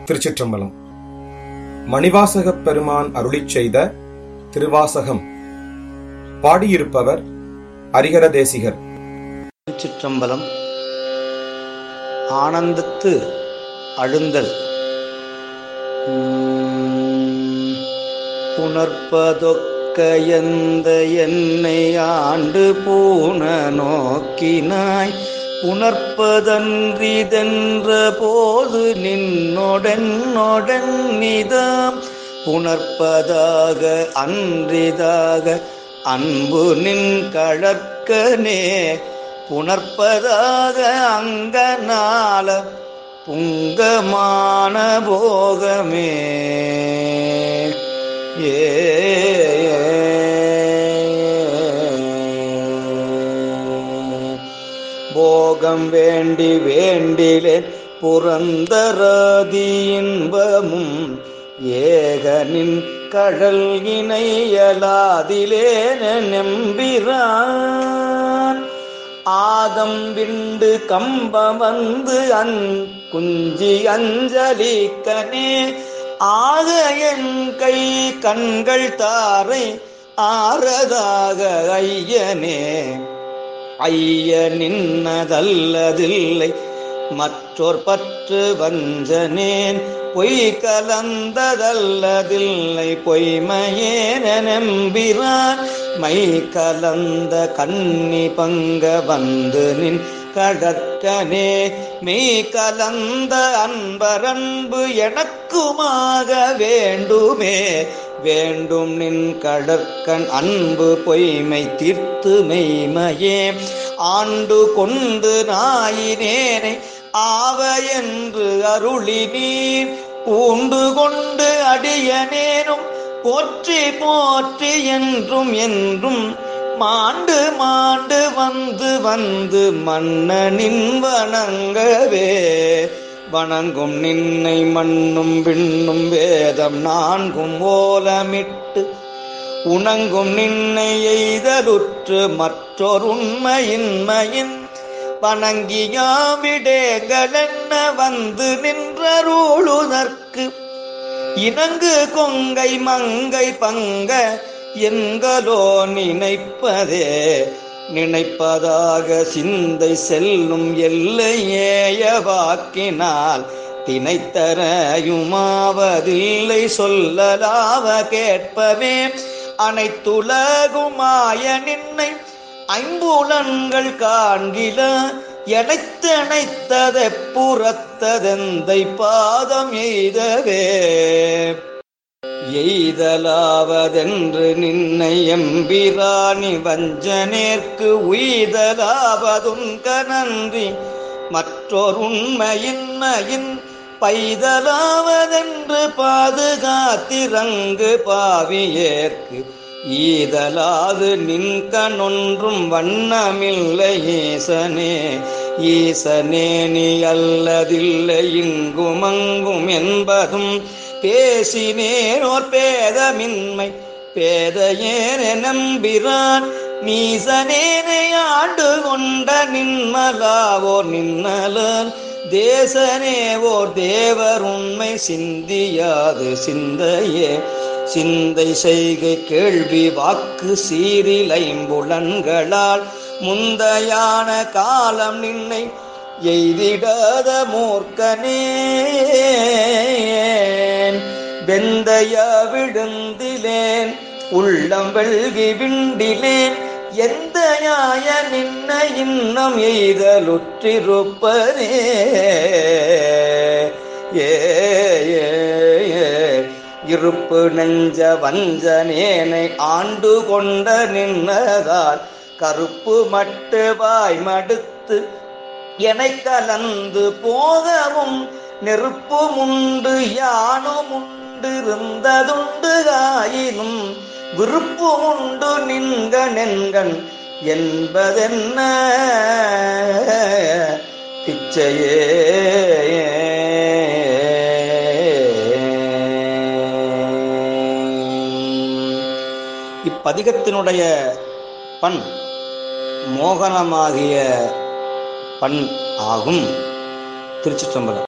திருச்சிற்றம்பலம் மணிவாசகப் பெருமான் அருளிச் செய்த திருவாசகம் பாடியிருப்பவர் ஹரிஹர தேசிகர் திருச்சிற்றம்பலம் ஆனந்தத்து அழுந்தல் உம், புணர்ப்பதொக்க எந்த என்னை ஆண்டு பூண நோக்கினாய் புணர்ப்பதன்றிதென்ற போது நின்னொடனொடன் நிதாம் புணர்ப்பதாக அன்றிதாக அன்பு நின் கழற்கனே புணர்ப்பதாக அங்கனால புங்கமான போகமே ஏ போகம் வேண்டி வேண்டிலே புரந்தராதி இன்பமும் ஏகனின் கடல் இணையலாதிலே நம்பிரான் ஆதம் விண்டு கம்ப வந்து அன் குஞ்சி அஞ்சலிக்கனே ஆக என் கை கண்கள் தாரை ஆறதாக ஐயனே ஐய நின்னதல்லதில்லை மற்றோர் பற்று வஞ்சனேன் பொய் கலந்ததல்லதில்லை பொய்மையேன நம்பிரான் மை கலந்த கன்னி பங்க வந்து நின் கடற்கனே மெய் கலந்த அன்பரன்பு எனக்குமாக வேண்டுமே வேண்டும் நின் கடற்கண் அன்பு பொய்மை தீர்த்து மெய்மையே ஆண்டு கொண்டு நாயினேனை ஆவ என்று அருளி நீர் பூண்டு கொண்டு அடியனேனும் போற்றி போற்றி என்றும் என்றும் மாண்டு மாண்டு வந்து வந்து மன்னனின் வணங்கவே வணங்கும் நின்னை மண்ணும் விண்ணும் வேதம் நான்கும் ஓலமிட்டு உணங்கும் நின்னை எய்தலுற்று மற்றொரு உண்மையின்மையின் வணங்கியாவிடேங்களென்ன வந்து நின்றருளுதற்கு இணங்கு கொங்கை மங்கை பங்க எங்களோ நினைப்பதே நினைப்பதாக சிந்தை செல்லும் எல்லையேய வாக்கினால் தினைத்தரையுமாவதில்லை சொல்லலாவ கேட்பவே அனைத்துலகுமாய நின்னை ஐம்புலன்கள் காண்கில எனைத்தனைத்ததை புறத்ததெந்தை பாதம் எய்தவே எய்தலாவதென்று நின்னை எம்பிராணி வஞ்சனேற்கு உய்தலாவதுங்க நன்றி மற்றொரு உண்மையின்மையின் பைதலாவதென்று பாதுகாத்திரங்கு பாவியேற்கு ஈதலாது நின்கணொன்றும் வண்ணமில்லை ஈசனே ஈசனே நீ அல்லதில்லை இங்குமங்கும் என்பதும் பேசினேனோர் பேதமின்மை பேதையேன நம்பிரான் நீசனேனை ஆண்டு கொண்ட நின்மலாவோர் நின்னலால் தேசனே ஓர் தேவர் உண்மை சிந்தியாது சிந்தையே சிந்தை செய்கை கேள்வி வாக்கு சீரில் ஐம்புலன்களால் முந்தையான காலம் நின்னை எய்திடாத மூர்க்கனேன் வெந்தய விழுந்திலேன் உள்ளம் வெள்கி விண்டிலேன் எந்த நியாய நின்ன இன்னம் எய்தலுற்றிருப்பதே ஏ ஏ, ஏ. இருப்பு நெஞ்ச வஞ்சனேனை ஆண்டு கொண்ட நின்னதால் கருப்பு மட்டு வாய் மடுத்து எனை கலந்து போகவும் நெருப்பும் உண்டு யானும் உண்டு இருந்ததுண்டு ஆயினும் விருப்பும் உண்டு நின்க நென்கண் என்பதென்ன பிச்சையே இப்பதிகத்தினுடைய பண் மோகனமாகிய பண் ஆகும் திருச்சிற்றம்பலம்